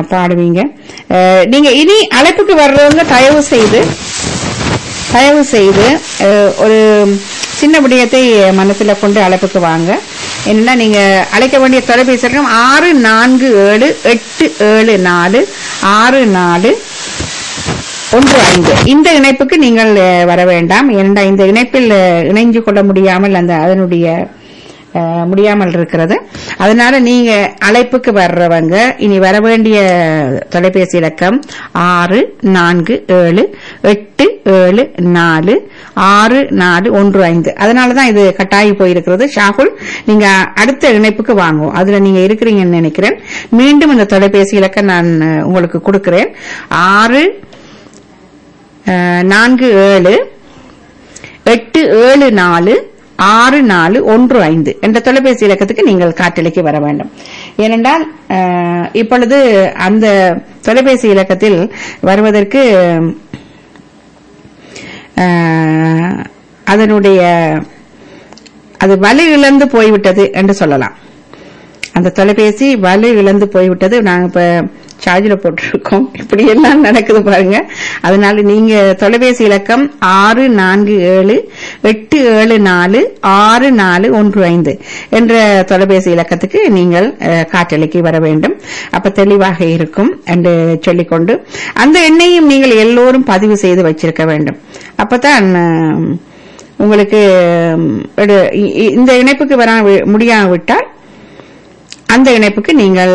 பாடுவீங்க அஹ், நீங்க இனி அழைப்புக்கு வர்றவங்க தயவு செய்து தயவு செய்து அஹ், ஒரு சின்ன விடயத்தை மனசுல கொண்டு அழைப்புக்கு வாங்க என்னன்னா நீங்க அழைக்க வேண்டிய தொலைபேசி இலக்கம் ஆறு நான்கு ஏழு எட்டு ஏழு நாலு ஆறு நாலு ஒன்று ஐந்து இந்த இணைப்புக்கு நீங்கள் அஹ், வர வேண்டாம் ஏனென்றா இந்த இணைப்பில் அஹ், இணைஞ்சு கொள்ள முடியாமல் அந்த அதனுடைய அஹ், முடியாமல் இருக்கிறது அதனால நீங்க அழைப்புக்கு வர்றவங்க இனி வர வேண்டிய தொலைபேசி இலக்கம் ஆறு நான்கு ஏழு எட்டு ஏழு நாலு ஆறு நாலு ஒன்று ஐந்து அதனாலதான் இது கட்டாயி போயிருக்கிறது ஷாகுல் நீங்க அடுத்த இணைப்புக்கு வாங்குவோம் அதுல நீங்க இருக்கிறீங்கன்னு நினைக்கிறேன் மீண்டும் இந்த தொலைபேசி இலக்கம் நான் அஹ், உங்களுக்கு கொடுக்கிறேன் ஆறு அஹ், நான்கு ஏழு எட்டு ஏழு நாலு ஆறு நாலு ஒன்று ஐந்து என்ற தொலைபேசி இலக்கத்துக்கு நீங்கள் காட்டலைக்கு வர வேண்டும் ஏனென்றால் அஹ், இப்பொழுது அந்த தொலைபேசி இலக்கத்தில் வருவதற்கு அஹ், அதனுடைய அது வலு இழந்து போய்விட்டது என்று சொல்லலாம் அந்த தொலைபேசி வலு இழந்து போய்விட்டது நாங்க இப்ப சார்ஜில் போட்டிருக்கோம் இப்படி எல்லாம் நடக்குது பாருங்க அதனால நீங்க தொலைபேசி இலக்கம் ஆறு நான்கு ஏழு எட்டு ஏழு நாலு ஆறு நாலு ஒன்று ஐந்து என்ற தொலைபேசி இலக்கத்துக்கு நீங்கள் அஹ், காற்றலைக்கு வர வேண்டும் அப்ப தெளிவாக இருக்கும் என்று சொல்லிக்கொண்டு அந்த எண்ணையும் நீங்கள் எல்லோரும் பதிவு செய்து வச்சிருக்க வேண்டும் அப்பதான் அஹ், உங்களுக்கு உம், எடு- இ- இ- இந்த இணைப்புக்கு வர முடியாவிட்டால் அந்த இணைப்புக்கு நீங்கள்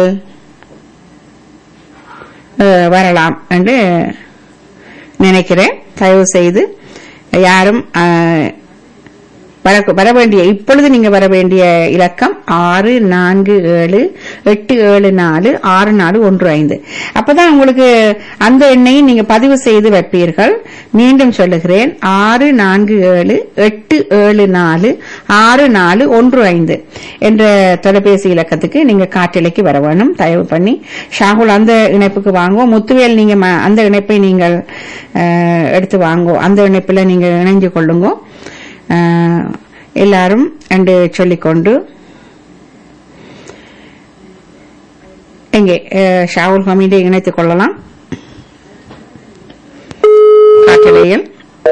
அஹ், வரலாம் என்று நினைக்கிறேன் தயவு செய்து யாரும் அஹ், வர வர வேண்டிய இப்பொழுது நீங்க வர வேண்டிய இலக்கம் ஆறு நான்கு ஏழு எட்டு ஏழு நாலு ஆறு நாலு ஒன்று ஐந்து அப்பதான் உங்களுக்கு அந்த எண்ணையும் நீங்க பதிவு செய்து வைப்பீர்கள் மீண்டும் சொல்லுகிறேன் ஆறு நான்கு ஏழு எட்டு ஏழு நாலு ஆறு நாலு ஒன்று ஐந்து என்ற தொலைபேசி இலக்கத்துக்கு நீங்க காற்றலைக்கு வர வேணும் தயவு பண்ணி ஷாகுல் அந்த இணைப்புக்கு வாங்குவோம் முத்துவேல் நீங்க ம- அந்த இணைப்பை நீங்கள் அஹ், எடுத்து வாங்குவோம் அந்த இணைப்பில் நீங்க இணைஞ்சு கொள்ளுங்க அஹ், எல்லாரும் என்று சொல்லிக்கொண்டு எங்கே அஹ், ஷாவுல் ஹமீதை இணைத்துக் கொள்ளலாம் காற்றலையில்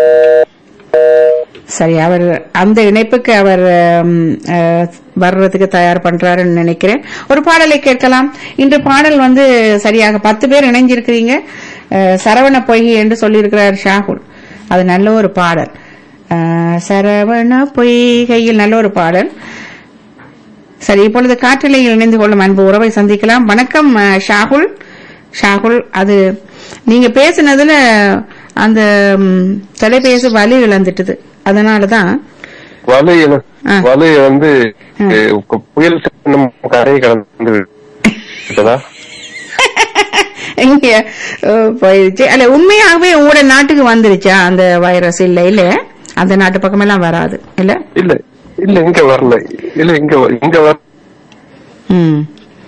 சரி அவர் அந்த இணைப்புக்கு அவர் ஹம், அஹ், வர்றதுக்கு தயார் பண்றாருன்னு நினைக்கிறேன் ஒரு பாடலை கேட்கலாம் இன்று பாடல் வந்து சரியாக பத்து பேர் இணைஞ்சிருக்கிறீங்க அஹ், சரவண பொய்கை என்று சொல்லியிருக்கிறார் ஷாகுல் அது நல்ல ஒரு பாடல் அஹ், சரவண பொய்கையில் நல்ல ஒரு பாடல் சரி இப்பொழுது காற்றலையில் இணைந்து கொள்ளும் அன்பு உறவை சந்திக்கலாம் வணக்கம் அஹ், ஷாகுல் ஷாகுல் அது நீங்க பேசுனதுல அந்த ம், தொலைபேசி வலி இழந்துட்டுது அதனாலதான் வலையில ஆ. வலைய வந்து அஹ், கு- புயல் சின்னம் கரையை கடந்து விட்டதா இங்க அஹ், போயிடுச்சு அல்ல உண்மையாகவே உங்களோட நாட்டுக்கு வந்துருச்சா அந்த வைரஸ் இல்ல இல்ல அந்த நாட்டு பக்கமெல்லாம் வராது இல்ல இல்ல இல்ல இங்க வரல இல்ல இங்க வ- இங்க வர ம்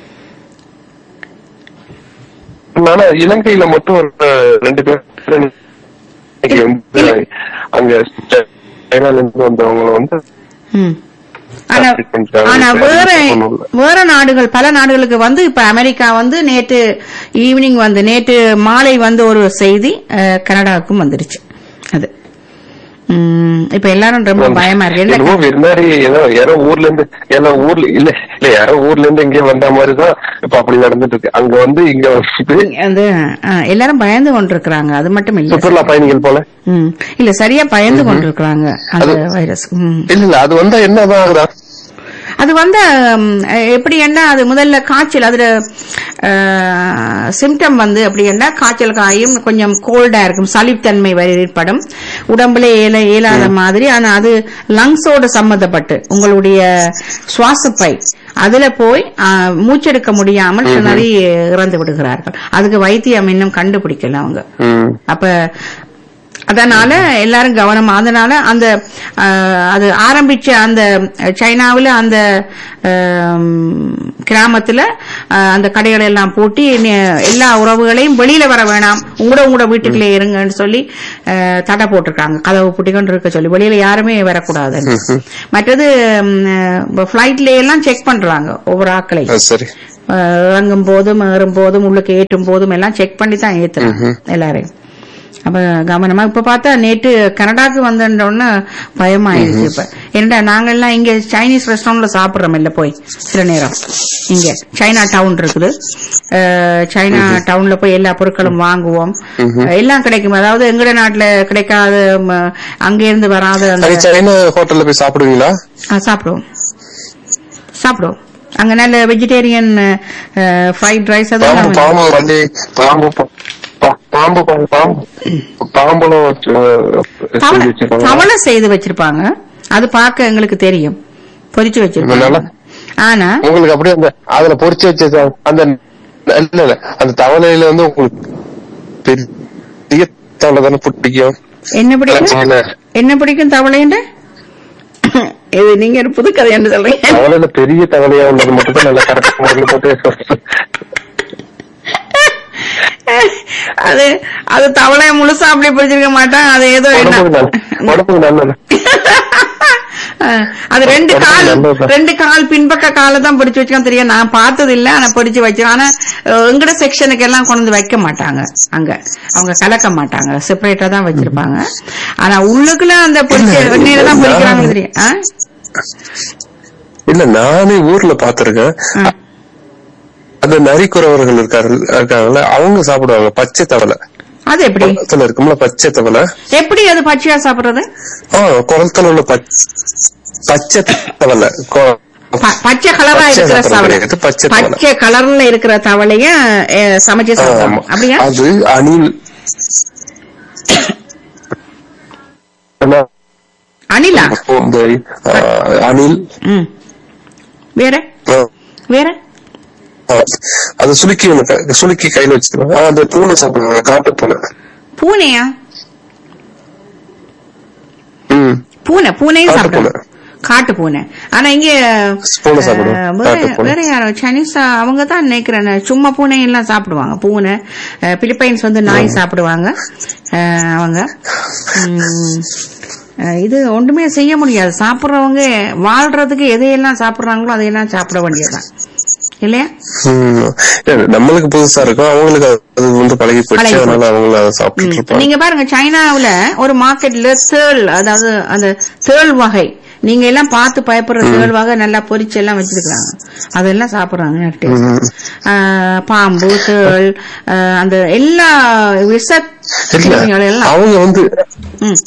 ஆனா இலங்கையில மட்டும் ஒரு அஹ், ரெண்டு பேர் இன்னைக்கு வந்து இல்ல. அங்க சைனால இருந்து வந்தவங்க வந்து ம். ஆனா Traffic பண்ணிட்டாங்க. ஆனா வேற ஒண்ணும் இல்ல. வேற நாடுகள் பல நாடுகளுக்கு வந்து இப்ப அமெரிக்கா வந்து நேற்று ஈவினிங் வந்து நேற்று மாலை வந்து ஒரு செய்தி அஹ், கனடாவுக்கும் வந்துருச்சு அது ம், இப்ப எல்லாரும் ரொம்ப பயமா இருக்கு என்னமோ என்ன வெளிநாடு ஏதோ யாரோ ஊர்ல இருந்து ஏதோ ஊர்ல இல்ல இல்ல யாரோ ஊர்ல இருந்து இங்கே வந்த மாதிரிதான் இப்ப அப்படி நடந்துட்டு இருக்கு அங்க வந்து இங்க வந்து வந்து அஹ், எல்லாரும் பயந்து கொண்டிருக்கிறாங்க அது மட்டும் இல்ல சுற்றுலா பயணிகள் போல ம். இல்ல சரியா பயந்து கொண்டிருக்கிறாங்க அந்த அது- வைரஸ் ம். இல்ல இல்ல அது வந்தா என்னதான் ஆகுதா அது வந்து ம், எப்படி என்ன அது முதல்ல காய்ச்சல் அதுல சிம்டம் வந்து அப்படி என்ன காய்ச்சல் காயும் கொஞ்சம் கோல்டா இருக்கும் சளித்தன்மை வரை ஏற்படும் உடம்புல ஏல இயலாத மாதிரி ஆனா அது லங்ஸோட சம்மந்தப்பட்டு உங்களுடைய சுவாசப்பை அதுல போய் ஆ, மூச்செடுக்க முடியாமல் நிறைய இறந்து விடுகிறார்கள் அதுக்கு வைத்தியம் இன்னும் கண்டுபிடிக்கல அவங்க ம் அப்ப அதனால எல்லாரும் கவனமா அதனால அந்த அஹ், அது ஆரம்பிச்ச அந்த சைனாவுல அந்த அஹ், கிராமத்துல அஹ், அந்த கடைகளை எல்லாம் பூட்டி நி- எல்லா உறவுகளையும் வெளியில வர வேணாம் உங்களோட உங்களோட வீட்டுக்குள்ளே இருங்கன்னு சொல்லி அஹ், தடை போட்டிருக்காங்க கதவு பூட்டிக்கொண்டு இருக்க சொல்லி வெளியில யாருமே வரக்கூடாது மற்றது பிளைட்ல எல்லாம் செக் பண்றாங்க ஒவ்வொரு ஆட்களையும் அது சரி அஹ், இறங்கும் போதும் ஏறும் போதும் உள்ளுக்கு ஏற்றும் போதும் எல்லாம் செக் பண்ணி தான் ஏத்துறாங்க எல்லாரையும் அப்ப கவனமா இப்ப பார்த்தா நேற்று கனடாக்கு வந்தோடனே பயமாயிருச்சு இப்ப என்னடா நாங்க எல்லாம் இங்க சைனீஸ் ரெஸ்டாரண்ட்ல சாப்பிடுறோம் இல்ல போய் சில நேரம் இங்க சைனா டவுன் இருக்குது அஹ், சைனா டவுன்ல போய் எல்லா பொருட்களும் வாங்குவோம் எல்லாம் கிடைக்கும் அதாவது எங்கட நாட்டுல கிடைக்காத ம, அங்க இருந்து வராத அந்த அது சைனா ஹோட்டல்ல போய் சாப்பிடுவீங்களா ஆ, சாப்பிடுவோம் சாப்பிடுவோம் அங்க நல்ல வெஜிடேரியன் ஃப்ரைட் ரைஸ் பாம்பு அதெல்லாம் பாம்பு வண்டி பாம்பு பா- பா- பாம்பு பாம்பு பாம்பு பாம்புலம் வச்சு, அஹ், செஞ்சு தவளை வச்சிருக்காங்க. தவளை செய்து வச்சிருப்பாங்க அது பார்க்க எங்களுக்கு தெரியும் பொரிச்சு வச்சிருப்பாங்க நல்லா? ஆனா உங்களுக்கு அப்படியே அந்த அதுல பொரிச்சு வச்ச அந்த இல்ல இல்ல அந்த தவளையில வந்து உங்களுக்கு பெரிய தவளை தானே பிடிக்கும் என்ன பிடிக்கும் சைனா என்ன பிடிக்கும் தவளைன்ற இது நீங்க ஒரு புது கதை என்று சொல்றீங்க தவளையில பெரிய தவளையா உள்ளது மட்டும் தான் நல்லா கரெக்டா முறையில் போட்டு அது அது தவளைய முழுசா அப்படி பிடிச்சிருக்க மாட்டான் அது ஏதோ என்ன உடம்புக்கு நல்ல- உடம்புக்கு நல்லது அஹ், அது ரெண்டு உடம்புக்கு கால் நல்லதுதான். ரெண்டு கால் பின்பக்க காலை தான் பிடிச்சு வச்சுக்கோம் தெரியும் நான் பார்த்தது இல்ல ஆனா பிடிச்சு வச்சிருக்கேன் ஆனா அஹ், எங்கட செக்ஷனுக்கு எல்லாம் கொண்டு வந்து வைக்க மாட்டாங்க அங்க அவங்க கலக்க மாட்டாங்க செப்பரேட்டா தான் வச்சிருப்பாங்க ஆனா உள்ளுக்குள்ள அந்த பொரிச்ச வெந்நீரை தான் பொரிக்கிறாங்க தெரியும் ஆ? இல்ல நானே ஊர்ல பாத்திருக்கேன் ஆ. அந்த நரிக்குறவர்கள் இருக்காரு இருக்காங்கல்ல அவங்க சாப்பிடுவாங்க பச்சை தவளை அது எப்படி குளத்துல இருக்கும்ல பச்சை தவளை எப்படி அது பச்சையா சாப்பிடுறது ஆ குளத்துல உள்ள பச்சை பச்சை தவளை கொ- ப- பச்சை கலரா பச்சை இருக்கிற சாப்பிட தவளை கிடையாது, பச்சை தவளை. பச்சை கலர்ல இருக்கிற தவளைய அஹ், சமைச்சு ஆ, சாப்பிடுவாங்க ஆமா. அப்படியா அது அணில் ஆனா, அணிலா இந்த ஆ, அணில் ம் வேற ஆ, வேற ஆ, அது சுளுக்கி ஒண்ணு க- சுளுக்கி கையில வச்சுருவாங்க ஆ, அந்த பூனை சாப்பிடுவாங்க காட்டு பூனை பூனையா ம் பூனை பூனையும் காட்டு சாப்பிடுவாங்க பூனை. காட்டு பூனை ஆனா இங்க பூனை சாப்பிடுவோம். அஹ், வேற காட்டு பூனை. வேற யாரோ சைனீஸ் அவங்க தான் நினைக்கிறேன் சும்மா பூனை எல்லாம் சாப்பிடுவாங்க பூனை அஹ், பிலிப்பைன்ஸ் வந்து நாய் சாப்பிடுவாங்க அஹ், அவங்க உம், அஹ், இது ஒன்றுமே செய்ய முடியாது சாப்பிடுறவங்க வாழ்றதுக்கு எதையெல்லாம் சாப்பிடுறாங்களோ அதையெல்லாம் சாப்பிட வேண்டியதுதான் இல்லையா ம். இல்ல, நம்மளுக்கு புதுசா இருக்கும் அவங்களுக்கு அது வந்து பழகி போச்சு பழகி அதனால அவங்கள அதை சாப்பிட்டு இருப்பாங்க நீங்க பாருங்க சைனாவுல ஒரு மார்க்கெட்ல தேள் அதாவது அந்த தேள் வகை நீங்க எல்லாம் பார்த்து பயப்படுற தேள் வகை நல்லா பொரிச்சு எல்லாம் வச்சிருக்காங்க அதெல்லாம் சாப்பிடுறாங்க நட்டு ஆஹ், பாம்பு தேள் ஆஹ், அந்த எல்லா விஷ இல்ல கிருமிகள் எல்லாம் அவங்க வந்து ம்.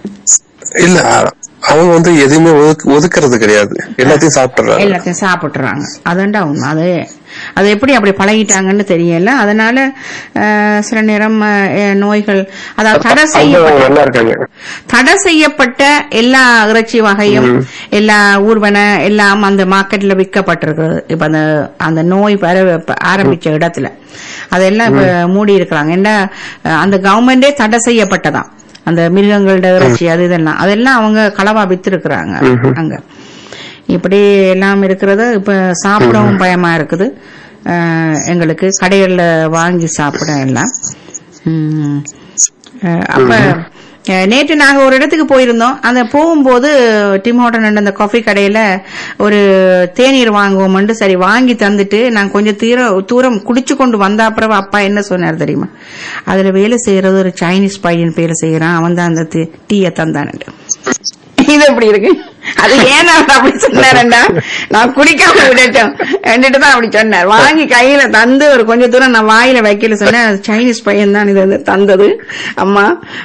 இல்ல அவங்க வந்து எதையுமே ஒதுக்கு- ஒதுக்குறது கிடையாது எல்லாத்தையும் சாப்பிட்டுறாங்க எல்லாத்தையும் சாப்பிட்டுறாங்க அதுண்டா உண்மை அது அது எப்படி அப்படி பழகிட்டாங்கன்னு தெரியல அதனால ஆஹ், சில நேரம் ஆஹ், நோய்கள் அதாவது தடை அவங்க செய்யப்பட்ட நல்லா இருக்காங்க தடை செய்யப்பட்ட எல்லா இறைச்சி வகையும் எல்லா ஊர்வன எல்லாம் அந்த மார்க்கெட்ல விற்கப்பட்டிருக்கிறது இப்ப அந்த அந்த நோய் பரவ ப- ஆரம்பிச்ச இடத்துல அதெல்லாம் இப்ப மூடி இருக்கிறாங்க என்ன அந்த கவர்மெண்டே தடை செய்யப்பட்டதாம் அந்த மிருகங்களோட இறைச்சி அது இதெல்லாம் அதெல்லாம் அவங்க களவா வித்திருக்கிறாங்க அங்க இப்படி எல்லாம் இருக்கிறது இப்ப சாப்பிடவும் பயமா இருக்குது அஹ், எங்களுக்கு கடைகள்ல வாங்கி சாப்பிட எல்லாம் உம், அஹ், அப்ப அஹ், நேற்று நாங்க ஒரு இடத்துக்கு போயிருந்தோம் அந்த போகும்போது டிம் ஹோட்டன் அந்த காஃபி கடையில ஒரு தேநீர் வாங்குவோம்னு சரி வாங்கி தந்துட்டு நான் கொஞ்சம் தீர தூரம் குடிச்சு கொண்டு வந்த அப்புறம் அப்பா என்ன சொன்னார் தெரியுமா அதுல வேலை செய்யறது ஒரு சைனீஸ் பையன் வேலை செய்யறான் அவன் தான் அந்த டீ- டீயை தந்தான்ட்டு இது எப்படி இருக்கு அது ஏன் அவர் அப்படி சொன்னாரண்டா நான் குடிக்காம விடட்டும் ரெண்டுட்டு தான் அப்படி சொன்னார் வாங்கி கையில தந்து ஒரு கொஞ்ச தூரம் நான் வாயில வைக்கல சொன்னேன் அது சைனீஸ் பையன் தான் இது வந்து தந்தது அம்மா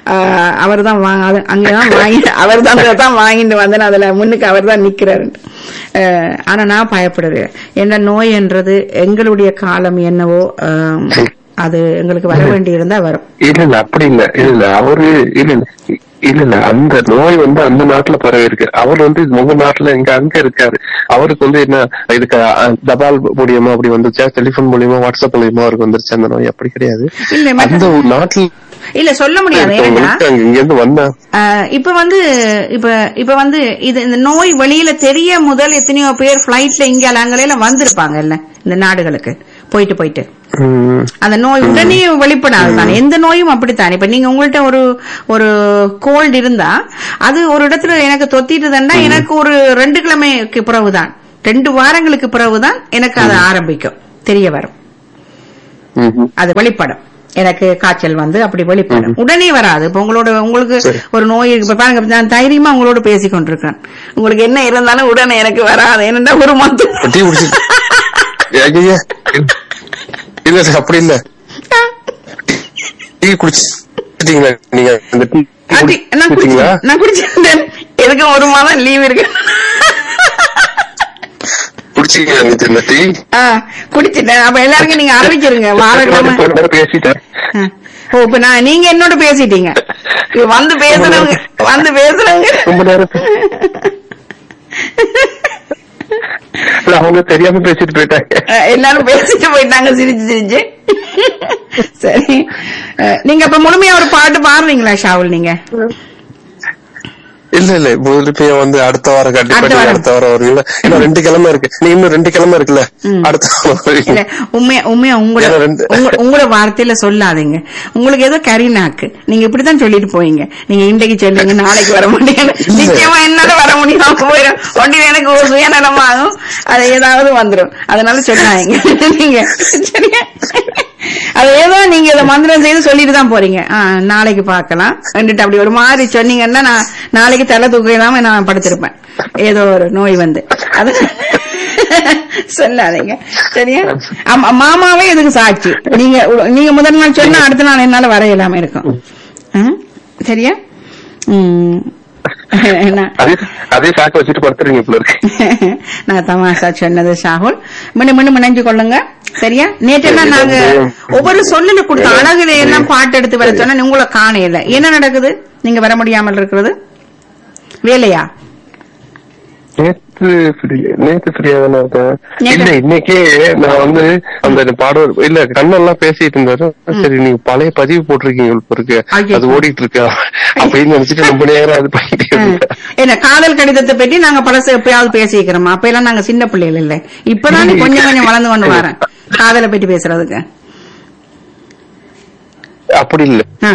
அவர் தான் வாங்க அது அங்கதான் வாங்கி அவர் தான் தான் வாங்கிட்டு வந்தேன் அதுல முன்னுக்கு அவர் தான் நிக்கிறாரு அஹ், ஆனா நான் பயப்படுறேன் என்ன நோய் என்றது எங்களுடைய காலம் என்னவோ அஹ், அது எங்களுக்கு வர வேண்டி இருந்தா வரும் இல்ல இல்ல அப்படி இல்ல இல்ல இல்ல அவரு இல்ல இல்ல இல்ல இல்ல அந்த நோய் வந்து அந்த நாட்டுல பரவி இருக்கு அவர் வந்து உங்க நாட்டுல இங்க அங்க இருக்காரு அவருக்கு வந்து என்ன இதுக்கு அஹ், தபால் மூலியமா அப்படி வந்துச்சா டெலிபோன் மூலியமா வாட்ஸ்அப் மூலியமா அவருக்கு வந்துருச்சு அந்த நோய் அப்படி கிடையாது இல்ல மற்ற- அந்த ஒரு நாட்டுல இல்ல சொல்ல முடியாது ஏன்னா இருக்கவங்களுக்கு அங்க இங்க இருந்து வந்தா ஆஹ் இப்ப வந்து இப்ப இப்ப வந்து இது இந்த நோய் வெளியில தெரிய முதல் எத்தனையோ பேர் பிளைட்ல இங்க அங்கலையில வந்திருப்பாங்கல்ல இந்த நாடுகளுக்கு போயிட்டு போயிட்டு ம், அந்த நோய் உடனே வெளிப்படாது தானே எந்த நோயும் அப்படித்தான் இப்ப நீங்க உங்கள்ட்ட ஒரு ஒரு கோல்டு இருந்தா அது ஒரு இடத்துல எனக்கு தொத்திட்டுதுன்னா எனக்கு ஒரு ரெண்டு கிழமைக்கு பிறகுதான் ரெண்டு வாரங்களுக்கு பிறகுதான் எனக்கு அது ஆரம்பிக்கும் தெரிய வரும் ம்ஹும். அது வெளிப்படும் எனக்கு காய்ச்சல் வந்து அப்படி வெளிப்படும் உடனே வராது இப்ப உங்களோட உங்களுக்கு சரி. ஒரு நோய் இருக்கு இப்ப பாருங்க நான் தைரியமா உங்களோட பேசி கொண்டிருக்கேன் உங்களுக்கு என்ன இருந்தாலும் உடனே எனக்கு வராது என்னடா ஒரு மத்து டீ குடிச்சு ஐயா இல்ல சார் அப்படி இல்ல டீ குடிச்சிட்டீங்களா நீங்க அந்த டீ ஆண்டி, நான் குடிச்சிட்டீங்களா குடிச்சேன் நான் குடிச்சேன் எனக்கு ஒரு மாதம் லீவ் இருக்கு குடிச்சீங்களா நேத்து இந்த டீ ஆ, குடிச்சிட்டேன் அப்ப எல்லாருக்கும் நீங்க அறிவிச்சிருங்க வாரக்கிழமை கொஞ்ச நேரம் பேசிட்டேன் ஆ. ஓ இப்ப நான் நீங்க என்னோட பேசிட்டீங்க இப்ப வந்து பேசுறவங்க வந்து பேசுறவங்க ரொம்ப நேரம் பே- இல்ல, அவங்க தெரியாம பேசிட்டு போயிட்டாங்க ஆ, எல்லாரும் பேசிட்டு போயிட்டாங்க சிரிச்சு சிரிச்சு சரி ஆ, நீங்க இப்ப முழுமையா ஒரு பாட்டு பாடுறீங்களா ஷாவுல் நீங்க இல்ல இல்ல முதலிப்பையும் வந்து அடுத்த வாரம் கண்டிப்பா அடுத்த நீங்க வாரம். அடுத்த வாரம் வருவீங்களா இன்னும் ரெண்டு கிழமை இருக்கு நீ இன்னும் ரெண்டு கிழமை இருக்குல்ல ம். அடுத்த வாரம் வருவீங்க. இல்ல உண்மையா உண்மையா உங்களோட ஏன்னா ரெண்டு- உங்க- உங்களோட வார்த்தையில சொல்லாதீங்க உங்களுக்கு ஏதோ கறி நாக்கு நீங்க இப்படித்தான் சொல்லிட்டு போவீங்க நீங்க இன்றைக்கு சொல்லுங்க நாளைக்கு வர முடியாது இல்ல. நிச்சயமா என்னால வர முடியாம போயிடும் ஒன்றில் எனக்கு ஒரு சுயநலமாகும் அது ஏதாவது வந்துடும் அதனால சொல்லாதீங்க நீங்க சரியா அது ஏதோ நீங்க இதை மந்திரம் செய்து சொல்லிட்டு தான் போறீங்க ஆ, நாளைக்கு பார்க்கலாம் வந்துட்டு அப்படி ஒரு மாதிரி சொன்னீங்கன்னா நான் நாளைக்கு தலை தூக்கிடாம நான் படுத்திருப்பேன் ஏதோ ஒரு நோய் வந்து அது சொல்லாதீங்க சரியா ஆமா, மாமாவே இதுக்கு சாட்சி நீங்க நீங்க முதல் நாள் சொன்னா அடுத்த நாள் என்னால வர இல்லாம இருக்கும் ஆ? சரியா ம். நான் அதே அதே சாக்க வச்சுட்டு படுத்துறீங்க இப்ப இருக்கு நான் தமாஷா சொன்னது ஷாகுல் மீண்டும் மீண்டும் இணைஞ்சு கொள்ளுங்க சரியா நேற்றெல்லாம் நாங்க ஒவ்வொரு சொல்லல கொடுத்த அழகுல எல்லாம் பாட்டு எடுத்து வர சொன்னா உங்களை காணையில என்ன நடக்குது நீங்க வர முடியாமல் இருக்கிறது வேலையா நேத்து free- நேத்து ஃப்ரீயா தானே இருந்தேன் நேத்து- இல்ல இன்னைக்கே நான் வந்து அந்த பாடம் இல்ல கண்ணெல்லாம் பேசிட்டு இருந்தாரு சரி நீங்க பழைய பதிவு போட்டிருக்கீங்க இப்ப இருக்கு ஐயோ. அது ஓடிட்டு இருக்கா அப்படின்னு நினைச்சிட்டு ரொம்ப நேரம் அது பண்ணிட்டு இருந்தேன் என்ன காதல் கடிதத்தை பற்றி நாங்க பழசு எப்பயாவது பேசிக்கிறோமா அப்ப எல்லாம் நாங்க சின்ன பிள்ளைகள் இல்ல இப்பதான் கொஞ்சம் கொஞ்சம் வளர்ந்து கொண்டு வரேன் காதலை பற்றி பேசுறதுக்கு அப்படி இல்ல ஆ.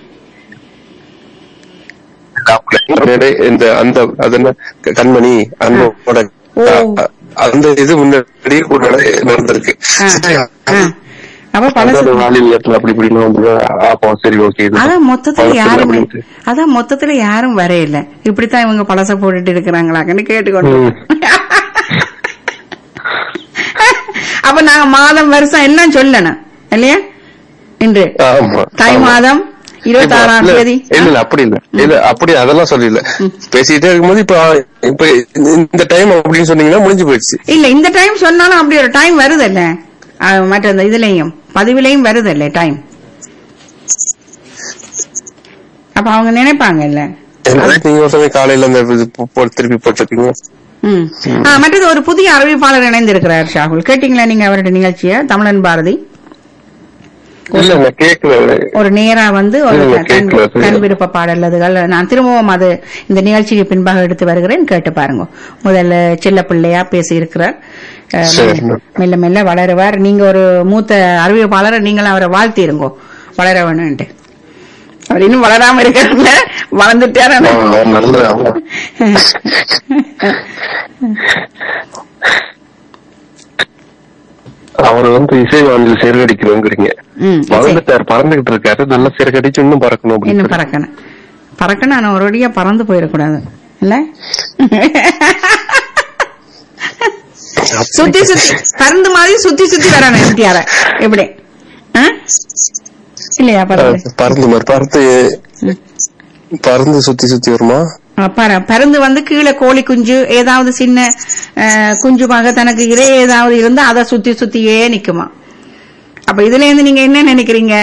அப்படி இந்த அந்த அது என்ன கண்மணி அன்போட ஓ. அ- அந்த இது முன்னாடி ஒரு நடந்திருக்கு ஆ. ஆ. அப்ப பழசு அந்த வாலிபத்துல அப்படி இப்படின்னு வந்து அப்போ சரி ஓகே அதான் மொத்தத்துல யாருமே அதான் மொத்தத்துல யாரும் வரையில இப்படித்தான் இவங்க பழச போட்டுட்டு இருக்கிறாங்களான்னு கேட்டுக்கொண்டு அப்ப நாங்க மாதம் வருஷம் எல்லாம் சொல்லணும் இல்லையா இன்று ஆமா தை ஆமா. மாதம் இருபத்தி ஆறாம் இல்ல, தேதி இல்ல இல்ல அப்படி இல்ல இல்ல அப்படி அதெல்லாம் சொல்லல பேசிட்டே இருக்கும்போது இப்ப இப்ப இந்த டைம் அப்படின்னு சொன்னீங்கன்னா முடிஞ்சு போயிடுச்சு இல்ல இந்த டைம் சொன்னாலும் அப்படி ஒரு டைம் வருதல்ல அஹ், மற்ற இந்த இதுலயும் பதிவிலையும் வருதல்ல டைம் அப்ப அவங்க நினைப்பாங்கல்ல நீங்க ஒரு சமயம் காலையில அந்த இது போ- போ- திருப்பி போட்டிருக்கீங்க ம். ஆ, மற்றது ஒரு புதிய அறிவிப்பாளர் இணைந்திருக்கிறார் ஷாகுல் கேட்டீங்களா நீங்க அவருடைய நிகழ்ச்சிய தமிழன் பாரதி இல்ல நான் கேட்கல ஒரு நேரா வந்து ஒரு இல்ல, கண் கேட்கல, சரியா. கண் விருப்ப பாடல்கள் நான் திரும்பவும் அது இந்த நிகழ்ச்சிக்கு பின்பாக எடுத்து வருகிறேன் கேட்டு பாருங்க முதல்ல சின்ன பிள்ளையா பேசி இருக்கிறார் சரி. மெல்ல மெல்ல வளருவார் நீங்க ஒரு மூத்த அறிவிப்பாளர் நீங்களும் அவரை வாழ்த்திருங்கோ வளர வேணும்ட்டு அவர் இன்னும் வளராம இருக்கிறாங்க வளர்ந்துட்டாரு ஆனா. ஆமா, நல்ல ஆமா. அவர் வந்து இசை வானில் சிறகடிக்கணுங்கிறீங்க ம், சரி. வளர்ந்துட்டார் பறந்துகிட்டு இருக்காரு நல்லா சிறகடிச்சு இன்னும் பறக்கணும் அப்படின்னு இன்னும் சொல்லி. பறக்கணும் பறக்கணும் ஆனா ஒரு வழியா பறந்து போயிடக்கூடாது இல்ல சுத்தி சுத்தி பறந்து மாதிரி சுத்தி சுத்தி வரணும் எம்டிஆர எப்படி ஆ? இல்லையா பறந்து அஹ் பறந்து மாதிரி பறந்து பறந்து சுத்தி சுத்தி வருமா ஆ, பற- பறந்து வந்து கீழே கோழி குஞ்சு ஏதாவது சின்ன அஹ், குஞ்சுமாக தனக்கு இடே ஏதாவது இருந்தா அதை சுத்தி சுத்தியே நிக்குமா அப்ப இதுல இருந்து நீங்க என்ன நினைக்கிறீங்க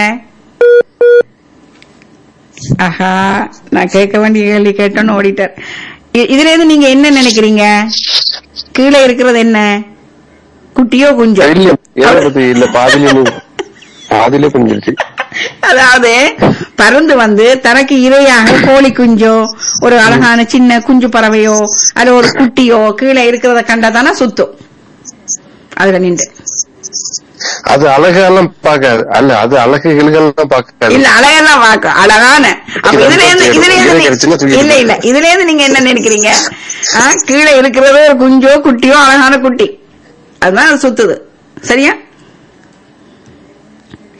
ஆஹா நான் கேட்க வேண்டிய கேள்வி கேட்டோன்னு ஓடிட்டார் இ- இதுல இருந்து நீங்க என்ன நினைக்கிறீங்க கீழே இருக்கிறது என்ன குட்டியோ குஞ்சோ இல்ல ஏன் பத்தி இல்ல பாதியிலே பாதியிலே குஞ்சிருச்சு அதாவது பறந்து வந்து தனக்கு இரையாக கோழி குஞ்சோ ஒரு அழகான சின்ன குஞ்சு பறவையோ அது ஒரு குட்டியோ கீழே இருக்கிறத கண்டா தானே சுத்தும் அதுல நின்று அது அழகெல்லாம் பார்க்காது அல்ல அது அழகு கிழகெல்லாம் பார்க்காது இல்ல அழகெல்லாம் பார்க்க அழகான அப்ப இதுல இருந்து இதுல இருந்து இதை கிடைச்சுன்னா நீ- தூக்கிட்டு இல்ல இல்ல இதுல இருந்து நீங்க என்ன நினைக்கிறீங்க ஆ, கீழே இருக்கிறது ஒரு குஞ்சோ குட்டியோ அழகான குட்டி அதுதான் அது சுத்துது சரியா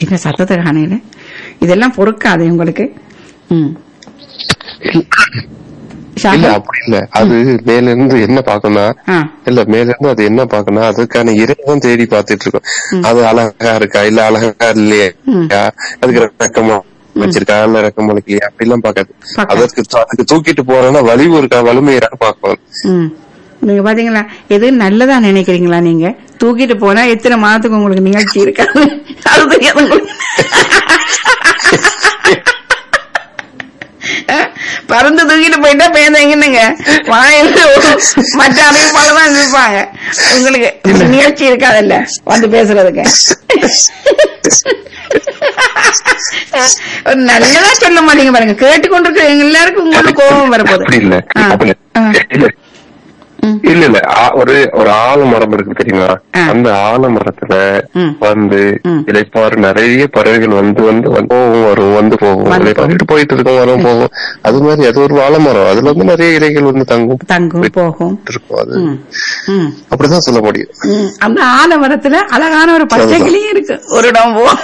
என்ன சத்தத்தை காணையில இதெல்லாம் பொறுக்காது உங்களுக்கு ம் இல்ல ஷாஹில்? அப்படி இல்ல அது மேல இருந்து என்ன பாக்கணும்னா ஆ இல்ல மேல இருந்து அது என்ன பாக்கணும் அதுக்கான இறைவன் தேடி பாத்துட்டு இருக்கோம் அது அழகா இருக்கா இல்ல அழகா இல்லையா அதுக்கு ரக்கமா வச்சிருக்கா இல்ல ரக்கம் இல்லையா அப்படிலாம் பாக்காது பார்க்காது. அதற்கு அதுக்கு தூக்கிட்டு போறேன்னா வலிவு இருக்கா வலிமை இருக்கான்னு பாக்கணும் ம் நீங்க பாத்தீங்களா எது நல்லதா நினைக்கிறீங்களா நீங்க தூக்கிட்டு போனா எத்தனை மாதத்துக்கு உங்களுக்கு நிகழ்ச்சி இருக்காது அது தெரியாது உங்களுக்கு அஹ், பறந்து தூக்கிட்டு போயிட்டா பேந்தீங்கன்னுங்க வாயில ஒரு மற்ற அறிவிப்பாளதான் இருப்பாங்க உங்களுக்கு நிகழ்ச்சி இருக்காதுல்ல வந்து பேசுறதுக்கு ஒரு நல்லதா சொல்ல மாட்டீங்க பாருங்க கேட்டுக்கொண்டிருக்க எல்லாருக்கும் உங்களுக்கு கோபம் வரப்போகுது அப்படி இல்ல ஆ, அப்படி ஆ. இல்ல ம். இல்ல இல்ல ஆ- ஒரு ஒரு ஆலமரம் இருக்கு தெரியுமா ஆ. அந்த ஆலமரத்துல ம். வந்து ம். இலைப்பாறு நிறைய பறவைகள் வந்து வந்து வந்து போகும் வரும் வந்து போகும் வந்து இலைப்பாறிட்டு போயிட்டு இருக்கும் வரும் போகும் அது மாதிரி அது ஒரு ஆலமரம் அதுல வந்து நிறைய இலைகள் வந்து தங்கும் தங்கும் போகும் இருக்கும் அது ம், ம், அப்படிதான் சொல்ல முடியும் ம். அந்த ஆலமரத்துல அழகான ஒரு பச்சை கிளியும் இருக்கு ஒரு இடம் போ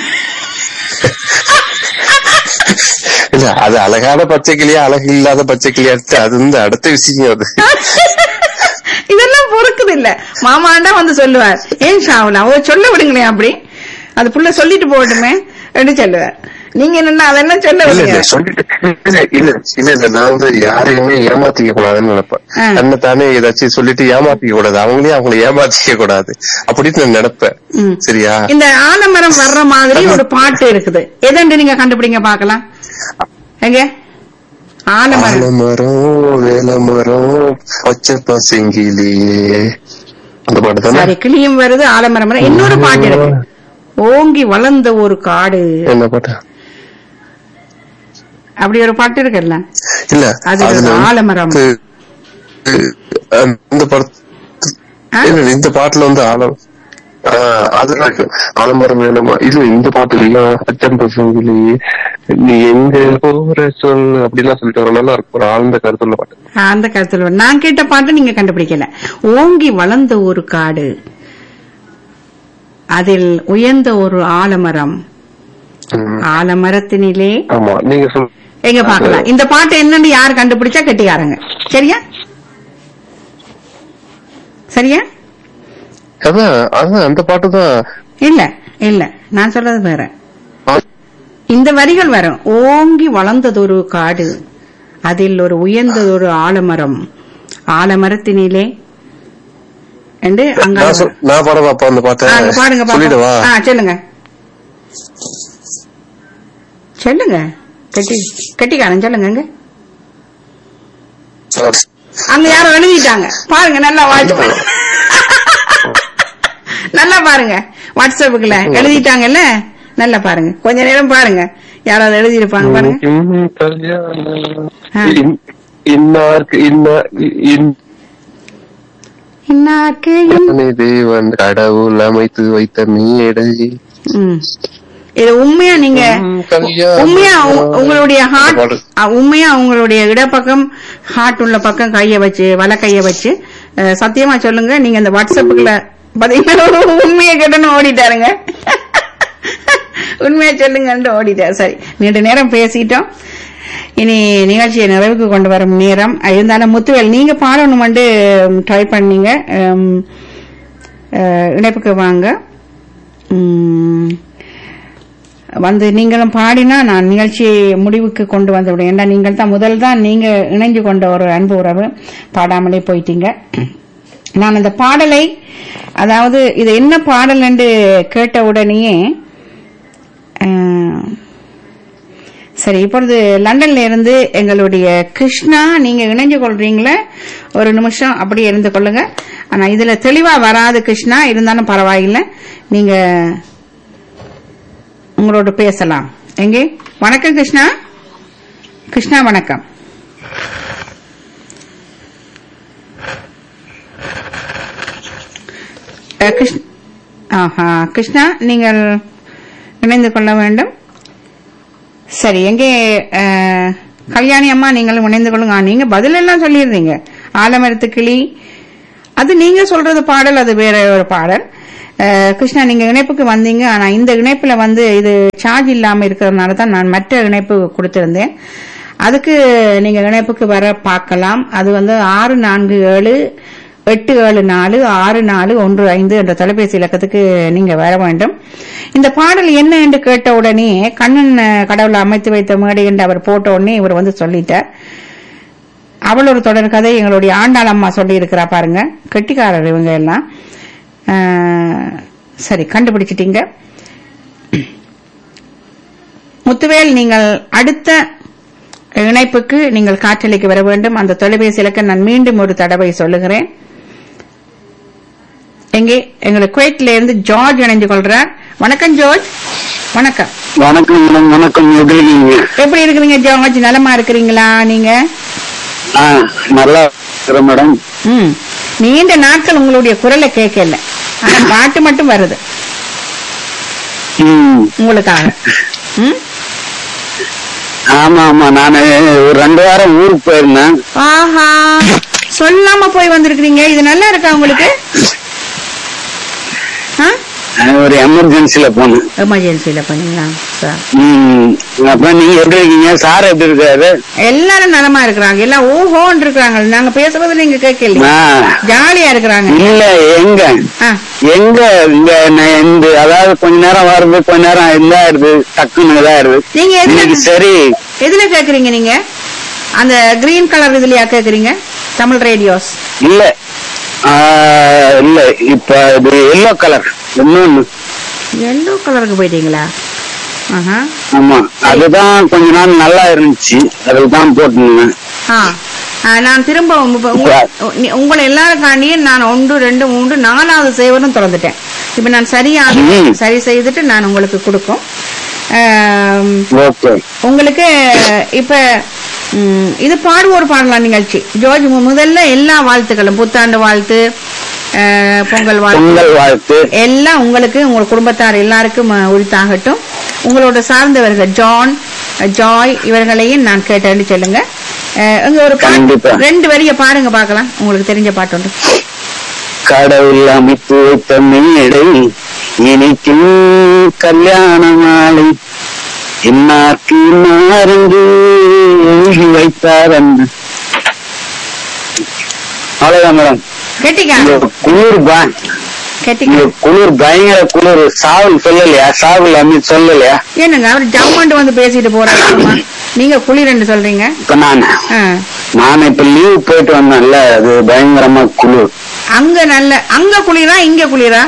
இல்ல அது அழகான பச்சை கிளியா அழகு இல்லாத பச்சை கிளியா அது வந்து அடுத்த விஷயம் அது இதெல்லாம் பொறுக்குது இல்ல மாமாண்டா வந்து சொல்லுவார் ஏன் ஷாவுலா அவ சொல்ல விடுங்களேன் அப்படி அது புள்ள சொல்லிட்டு போகட்டுமே என்று சொல்லுவார் நீங்க என்னன்னா அதெல்லாம் சொல்ல இல்ல விடுங்க இல்ல சொல்லிட்டு இல்ல இல்ல இல்ல இல்ல நான் வந்து யாரையுமே ஏமாத்திக்க கூடாதுன்னு நினைப்பேன் ஆ. தன்னை தானே ஏதாச்சும் சொல்லிட்டு ஏமாத்திக்க கூடாது அவங்களையும் அவங்களை ஏமாத்திக்க கூடாது அப்படின்னு நான் நினைப்பேன் ம். சரியா இந்த ஆலமரம் வர்ற மாதிரி ஒரு பாட்டு இருக்குது எதண்டு நீங்க கண்டுபிடிங்க பாக்கலாம் எங்க ஆலமரம் ஆலமரம் வேலமரம் பச்சை பசங்கிலியே அந்த பாட்டு தானே சாரி கிளியும் வருது ஆலமரம் வருது. இன்னொரு பாட்டு இருக்கு ஓங்கி வளர்ந்த ஒரு காடு என்ன பாட்டு அப்படி ஒரு பாட்டு இருக்குல்ல இல்ல அது அதுல ஆலமரம். வந்து, அஹ், இந்த படத்து ஆ? இல்ல இல்ல, இந்த பாட்டுல வந்து ஆலம் ஆஹ் அதெல்லாம் இருக்கு ஆலமரம் வேணுமா இல்ல இந்த பாட்டு இல்ல அச்சம் பசங்களே நீ எங்க போற சொல் அப்படிலாம் சொல்லிட்டு வர நல்லா இருக்கும் ஒரு ஆழ்ந்த கருத்துள்ள பாட்டு ஆ, அந்த கருத்துல வரும். நான் கேட்ட பாட்டு நீங்க கண்டுபிடிக்கல ஓங்கி வளர்ந்த ஒரு காடு அதில் உயர்ந்த ஒரு ஆலமரம் ம். ஆலமரத்தினிலே ஆமா நீங்க சொல் எங்க பாக்கலாம் இந்த பாட்டு என்னன்னு யார் கண்டுபிடிச்சா கெட்டியாருங்க சரியா சரியா அதான் அதான் அந்த பாட்டு தான் இல்ல இல்ல நான் சொல்றது வேற இந்த வரிகள் வரும் ஓங்கி வளர்ந்ததொரு காடு அதில் ஒரு உயர்ந்ததொரு ஆலமரம் ஆலமரத்தினிலே என்று அங்க நான் சொல்- நான் பாட பாப்பா அந்த பாட்டை ஆ, பாடுங்க பாப்போம். சொல்லிடுவா ஆ சொல்லுங்க சொல்லுங்க கெட்டி கெட்டிக்காரன் சொல்லுங்க அங்க அங்க யாரோ எழுதிட்டாங்க பாருங்க நல்லா வாட்ச் பண்ணு. நல்லா பாருங்க வாட்ஸ்அப்புக்குள்ள எழுதிட்டாங்கல்ல நல்லா பாருங்க கொஞ்ச நேரம் பாருங்க யாராவது எழுதி இருப்பாங்க பாருங்க இன்னும் கல்யாணம் ஆ. இன்- இன்னாருக்கு இன்னா இன் இன்னாக்கு இன்- இத்தனை தேவன் கடவுள் அமைத்து வைத்த மேடை ம். இது உண்மையா நீங்க ம், கல்யாணம். உண்மையா உ- உங்களுடைய ஹார்ட் பாடு. உண்மையா உங்களுடைய இடப்பக்கம் ஹார்ட் உள்ள பக்கம் கைய வச்சு வல கைய வச்சு அஹ், சத்தியமா சொல்லுங்க நீங்க இந்த வாட்ஸ்அப்புக்குள்ள பாத்தீங்கன்னா உண்மையை கேட்டன்னு ஓடிட்டாருங்க உண்மையா சொல்லுங்கன்னு ஓடிட்டார் சரி நீண்ட நேரம் பேசிட்டோம் இனி நிகழ்ச்சியை நிறைவுக்கு கொண்டு வரும் நேரம் இருந்தாலும் முத்துவேல் நீங்க பாடணுமெண்டு ட்ரை பண்ணீங்க உம், அஹ், இணைப்புக்கு வாங்க உம், வந்து நீங்களும் பாடினா நான் நிகழ்ச்சியை முடிவுக்கு கொண்டு வந்து விடுவேன் ஏன்னா நீங்கள் தான் முதல் தான் நீங்க இணைஞ்சு கொண்ட ஒரு அன்பு உறவு பாடாமலே போயிட்டீங்க நான் அந்த பாடலை அதாவது இது என்ன பாடல் என்று கேட்ட உடனேயே அஹ், சரி இப்பொழுது லண்டன்ல இருந்து எங்களுடைய கிருஷ்ணா நீங்க இணைஞ்சு கொள்றீங்களே ஒரு நிமிஷம் அப்படியே இருந்து கொள்ளுங்க ஆனா இதுல தெளிவா வராது கிருஷ்ணா இருந்தாலும் பரவாயில்லை நீங்க உங்களோட பேசலாம் எங்கே வணக்கம் கிருஷ்ணா கிருஷ்ணா வணக்கம் அஹ், கிருஷ்ண- ஆஹா கிருஷ்ணா நீங்கள் இணைந்து கொள்ள வேண்டும் சரி எங்கே அஹ், கல்யாணி அம்மா நீங்களும் இணைந்து கொள்ளுங்க ஆ, நீங்க பதில் எல்லாம் சொல்லிடுறீங்க ஆலமரத்து கிளி அது நீங்க சொல்றது பாடல் அது வேற ஒரு பாடல் அஹ், கிருஷ்ணா நீங்க இணைப்புக்கு வந்தீங்க ஆனா இந்த இணைப்புல வந்து இது சார்ஜ் இல்லாம இருக்கிறதுனால தான் நான் மற்ற இணைப்பு கொடுத்திருந்தேன் அதுக்கு நீங்க இணைப்புக்கு வர பார்க்கலாம் அது வந்து ஆறு நான்கு ஏழு எட்டு ஏழு நாலு ஆறு நாலு ஒன்று ஐந்து என்ற தொலைபேசி இலக்கத்துக்கு நீங்க வர வேண்டும் இந்த பாடல் என்ன என்று கேட்ட உடனே கண்ணன் அஹ், கடவுளை அமைத்து வைத்த மேடை என்று அவர் போட்ட உடனே இவர் வந்து சொல்லிட்டார் அவள் ஒரு தொடர் கதை எங்களுடைய ஆண்டாள் அம்மா சொல்லி இருக்கிறா பாருங்க கெட்டிக்காரர் இவங்க எல்லாம் அஹ், சரி கண்டுபிடிச்சிட்டீங்க முத்துவேல் நீங்கள் அடுத்த இணைப்புக்கு நீங்கள் காற்றலைக்கு வர வேண்டும் அந்த தொலைபேசி இலக்க நான் மீண்டும் ஒரு தடவை சொல்லுகிறேன் எங்கே எங்களுக்கு குவைட்ல இருந்து ஜார்ஜ் இணைஞ்சு கொள்றார் வணக்கம் ஜார்ஜ் வணக்கம் வணக்கம் மேடம் வணக்கம் எப்படி இருக்கீங்க எப்படி இருக்கிறீங்க ஜார்ஜ் நலமா இருக்கிறீங்களா நீங்க ஆ, நல்லா இருக்கிறேன் மேடம் ம் நீண்ட நாட்கள் உங்களுடைய குரலை கேட்கல ஆனா பாட்டு மட்டும் வருது ம், உங்களுக்காக ம் ஆமா ஆமா நானு ஒரு ரெண்டு வாரம் ஊருக்கு போயிருந்தேன் ஆஹா சொல்லாம போய் வந்திருக்கிறீங்க இது நல்லா இருக்கா உங்களுக்கு நான் ஒரு எமர்ஜென்சில போனேன் எமர்ஜென்சில பண்ணீங்களா சார் ம், அப்ப நீங்க எப்படி இருக்கீங்க சார் எப்படி இருக்காரு எல்லாரும் நலமா இருக்கிறாங்க எல்லாம் ஓஹோன்னு இருக்கிறாங்க நாங்க பேசுறது நீங்க கேட்கல நான் ஜாலியா இருக்கிறாங்க இல்ல எங்க ஆ, எங்க இங்க நான் இந்த அதாவது கொஞ்ச நேரம் வருது கொஞ்ச நேரம் இதாயிருது டக்குன்னு இதாயிருது நீங்க எதுல இன்னைக்கு சரி எதுல கேக்குறீங்க நீங்க அந்த கிரீன் கலர் இதுலயா கேக்குறீங்க தமிழ் ரேடியோஸ் இல்ல ஆ, இல்ல இப்ப இது எல்லோ கலர் இன்னொன்னு எல்லோ கலருக்கு போயிட்டீங்களா ஆஹா ஆமா அதுதான் கொஞ்ச நாள் நல்லா இருந்துச்சு அதுல தான் போட்டுருந்தேன் ஆ ஆ, நான் திரும்ப உங்க- உங்க- நீ- உங்களை எல்லாருக்காண்டியும் நான் ஒன்று ரெண்டு மூன்று நாலாவது சேவரும் திறந்துட்டேன் இப்ப நான் சரியாக ம். சரி செய்துட்டு நான் உங்களுக்கு கொடுக்கும் ஆம், ஓகே உங்களுக்கு இப்ப ம், இது பாடுவோர் பாடலாம் நிகழ்ச்சி ஜோர்ஜ் மு- முதல்ல எல்லா வாழ்த்துக்களும் புத்தாண்டு வாழ்த்து அஹ், பொங்கல் வாழ்த்து பொங்கல் வாழ்த்து எல்லாம் உங்களுக்கு உங்க குடும்பத்தார் எல்லாருக்கும் அஹ், உரித்தாகட்டும் உங்களோட சார்ந்தவர்கள் ஜான் அஹ், ஜாய் இவர்களையும் நான் கேட்டேன்னு சொல்லுங்க அஹ், இங்க ஒரு பாட்டு கண்டிப்பா. ரெண்டு வரிய பாருங்க பார்க்கலாம் உங்களுக்கு தெரிஞ்ச பாட்டு ஒன்று கடவுள் அமைத்து வைத்த மேடை இனிக்கும் கல்யாண மாலை இன்னார்க்கு இன்னாரென்று எழுதி வைத்தார் அன்று அவ்வளவுதான் மேடம் கெட்டிக்கா இந்த குளிர் பா கெட்டிக்கா இந்த குளிர் பயங்கர குளிர் சாவல் சொல்லலையா சாவல் அமித் சொல்லலையா என்னங்க அவர் ஜம்மண்டு வந்து பேசிட்டு போறாரு சும்மா. நீங்க குளிரன்னு சொல்றீங்க இப்ப நான் ஆ. நான் இப்ப லீவ் போயிட்டு வந்தேன்ல அது பயங்கரமா குளிர் அங்க நல்ல அங்க குளிரா இங்க குளிரா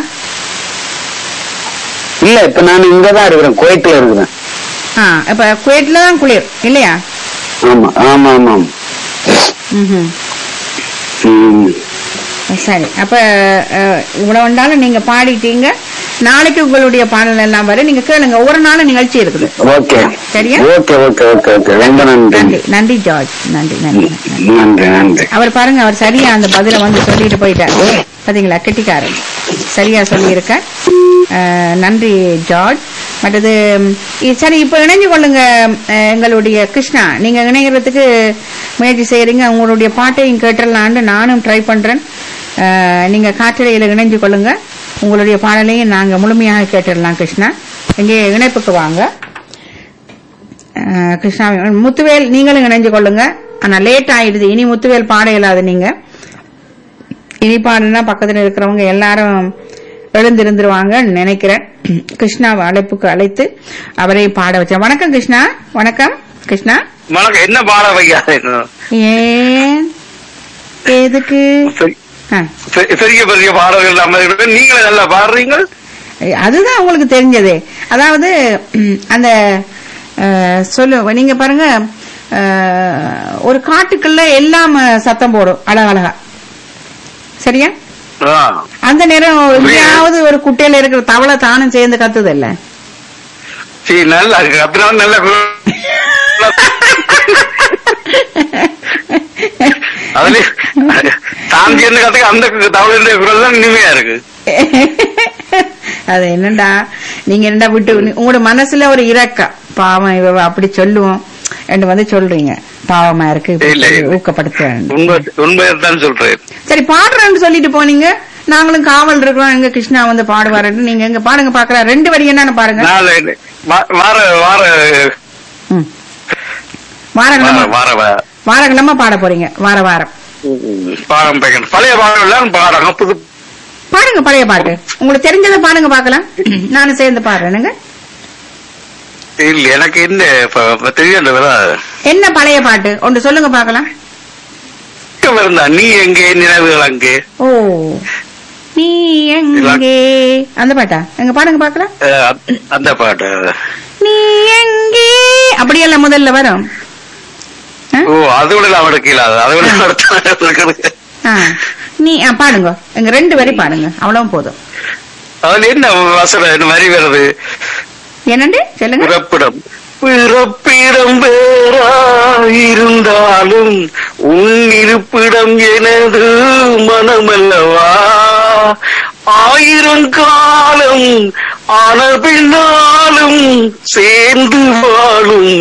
இல்ல இப்ப நான் இங்கதான் இருக்கிறேன் குவைட்ல இருக்கிறேன் ஆ இப்ப குவைட்ல தான் குளிர் இல்லையா ஆமா ஆமா ஆமா ம்ஹும். ம். சரி அப்ப அஹ், இவ்வளவு வந்தாலும் நீங்க பாடிட்டீங்க நாளைக்கு உங்களுடைய பாடல் எல்லாம் வரும் நீங்க கேளுங்க ஒவ்வொரு நாளும் நிகழ்ச்சி இருக்குது ஓகே சரியா? ஓகே ஓகே ஓகே ஓகே ரொம்ப நன்றி நன்றி நன்றி ஜார்ஜ் நன்றி நன்றி நன்றி. நன்றி நன்றி அவர் பாருங்க அவர் சரியா அந்த பதில வந்து சொல்லிட்டு போயிட்டார் பாத்தீங்களா கெட்டிக்காரன் சரியா சொல்லியிருக்க அஹ், நன்றி ஜார்ஜ் மற்றது ம், இ- சரி இப்ப இணைஞ்சு கொள்ளுங்க அஹ், எங்களுடைய கிருஷ்ணா நீங்க இணைகிறதுக்கு முயற்சி செய்யறீங்க உங்களுடைய பாட்டையும் கேட்டுடலான்னு நானும் ட்ரை பண்றேன் அஹ், நீங்க காற்றலையில இணைஞ்சு கொள்ளுங்க உங்களுடைய பாடலையும் நாங்க முழுமையாக கேட்டுடலாம் கிருஷ்ணா இங்கே இணைப்புக்கு வாங்க அஹ், கிருஷ்ணா முத்துவேல் நீங்களும் இணைஞ்சு கொள்ளுங்க ஆனா லேட் ஆயிடுது இனி முத்துவேல் பாட இயலாது நீங்க இனி பாடுனா பக்கத்துல இருக்கிறவங்க எல்லாரும் எழுந்திருந்துருவாங்கன்னு நினைக்கிறேன் கிருஷ்ணாவை அழைப்புக்கு அழைத்து அவரை பாட வச்சேன் வணக்கம் கிருஷ்ணா வணக்கம் கிருஷ்ணா வணக்கம் என்ன பாட வைக்காது ஏன் எதுக்கு ஆ, பெரிய பெரிய பாடல்கள் இல்லாம இருக்கு நீங்களே நல்லா பாடுறீங்க அதுதான் உங்களுக்கு தெரிஞ்சது அதாவது ம், அந்த அஹ், சொல்லு நீங்க பாருங்க அஹ், ஒரு காட்டுக்குள்ள எல்லாம் சத்தம் போடும் அழகழகா சரியா ஆ. அந்த நேரம் எங்கேயாவது ஒரு குட்டையில இருக்கிற தவளை தானும் சேர்ந்து கத்துது இல்ல சரி நல்லா இருக்கு அப்படின்னா நல்ல குரல். அதுல தாந்தி என்ன கத்துக்க அந்த தவளுடைய குரல் தான் இனிமையா இருக்கு அது என்னடா நீங்க என்னடா விட்டு உங்களோட மனசுல ஒரு இரக்கம் பாவம் இவ அப்படி சொல்லுவோம் என்று வந்து சொல்றீங்க பாவமா இருக்கு இப்படி இல்ல, சொல்லி இல்ல. ஊக்கப்படுத்த உண்மை உண்மையை தான் சொல்றேன் சரி பாடுறேன்னு சொல்லிட்டு போனீங்க நாங்களும் காவல் இருக்கிறோம் எங்க கிருஷ்ணா வந்து பாடுவாரு நீங்க எங்க பாடுங்க பாக்கலாம் ரெண்டு வரி என்னன்னு பாருங்க நாளை வா- வார வார ம். வாரக்கிழமை வார வார வா- வாரக்கிழமை பாட போறீங்க வார வாரம் பாடம் பேக்கணும் பழைய பாடம் எல்லாம் பாடணும் புது பாடுங்க பழைய பாட்டு உங்களுக்கு தெரிஞ்சதை பாடுங்க பாக்கலாம் நானும் சேர்ந்து பாடுறேனுங்க இல்ல எனக்கு என்ன இப்ப- இப்ப தெரியல என்ன பழைய பாட்டு ஒன்று சொல்லுங்க பாக்கலாம் இருந்தா நீ எங்கே நினைவுகள் அங்கே ஓ நீ எங்கே அந்த பாட்டா எங்க பாடுங்க பாக்கலாம் அஹ் அந்த- அந்த பாட்டு நீ எங்கே அப்படியெல்லாம் முதல்ல வரும் ஆ? ஓ அது விட அவனுக்கு இல்லாத அதை விட அடுத்த ஆ. நீ ஆ, பாடுங்க எங்க ரெண்டு வரி பாடுங்க அவ்வளவும் போதும் அதுல என்ன வசனம் இந்த மாதிரி வருது என்னண்டு சொல்லுங்க பிறப்பிடம் பிறப்பிடம் வேறாயிருந்தாலும் உன் இருப்பிடம் எனது மனமல்லவா ஆயிரம் காலம் ஆன பின்னாலும் சேர்ந்து வாழும்